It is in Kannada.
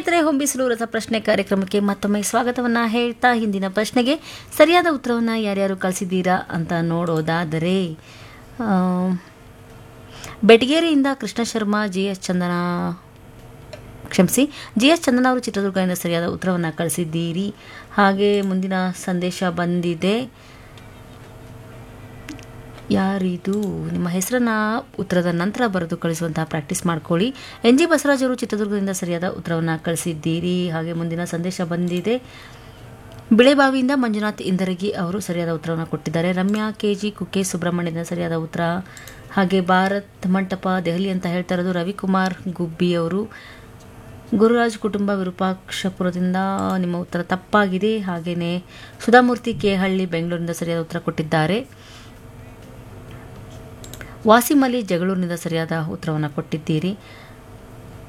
ಸ್ನೇಹಿತರೆ ಹೊಂಬಿಸಲು ರಸಪ್ರಶ್ನೆ ಕಾರ್ಯಕ್ರಮಕ್ಕೆ ಮತ್ತೊಮ್ಮೆ ಸ್ವಾಗತವನ್ನ ಹೇಳ್ತಾ ಹಿಂದಿನ ಪ್ರಶ್ನೆಗೆ ಸರಿಯಾದ ಉತ್ತರವನ್ನು ಯಾರ್ಯಾರು ಕಳಿಸಿದ್ದೀರಾ ಅಂತ ನೋಡೋದಾದರೆ ಆ, ಬೆಟಗೇರಿಯಿಂದ ಕೃಷ್ಣ ಶರ್ಮಾ ಜಿ ಎಸ್ ಚಂದನ ಕ್ಷಮಿಸಿ ಜಿ ಎಸ್ ಚಂದನ ಅವರು ಚಿತ್ರದುರ್ಗದಿಂದ ಸರಿಯಾದ ಉತ್ತರವನ್ನು ಕಳಿಸಿದ್ದೀರಿ ಹಾಗೆ ಮುಂದಿನ ಸಂದೇಶ ಬಂದಿದೆ ಯಾರಿದು ನಿಮ್ಮ ಹೆಸರನ್ನ ಉತ್ತರದ ನಂತರ ಬರೆದು ಕಳಿಸುವಂತಹ ಪ್ರಾಕ್ಟೀಸ್ ಮಾಡ್ಕೊಳ್ಳಿ ಎನ್ ಜಿ ಬಸವರಾಜ್ ಅವರು ಚಿತ್ರದುರ್ಗದಿಂದ ಸರಿಯಾದ ಉತ್ತರವನ್ನು ಕಳಿಸಿದ್ದೀರಿ ಹಾಗೆ ಮುಂದಿನ ಸಂದೇಶ ಬಂದಿದೆ ಬಿಳೆಬಾವಿಯಿಂದ ಮಂಜುನಾಥ್ ಇಂದರಗಿ ಅವರು ಸರಿಯಾದ ಉತ್ತರವನ್ನು ಕೊಟ್ಟಿದ್ದಾರೆ ರಮ್ಯಾ ಕೆ ಜಿ ಕುಕ್ಕೆ ಸುಬ್ರಹ್ಮಣ್ಯದಿಂದ ಸರಿಯಾದ ಉತ್ತರ ಹಾಗೆ ಭಾರತ್ ಮಂಟಪ ದೆಹಲಿ ಅಂತ ಹೇಳ್ತಾ ಇರೋದು ರವಿಕುಮಾರ್ ಗುಬ್ಬಿ ಅವರು ಗುರುರಾಜ್ ಕುಟುಂಬ ವಿರೂಪಾಕ್ಷಪುರದಿಂದ ನಿಮ್ಮ ಉತ್ತರ ತಪ್ಪಾಗಿದೆ ಹಾಗೆಯೇ ಸುಧಾಮೂರ್ತಿ ಕೇಹಳ್ಳಿ ಬೆಂಗಳೂರಿನಿಂದ ಸರಿಯಾದ ಉತ್ತರ ಕೊಟ್ಟಿದ್ದಾರೆ ವಾಸಿಂ ಅಲಿ ಜಗಳೂರಿನಿಂದ ಸರಿಯಾದ ಉತ್ತರವನ್ನು ಕೊಟ್ಟಿದ್ದೀರಿ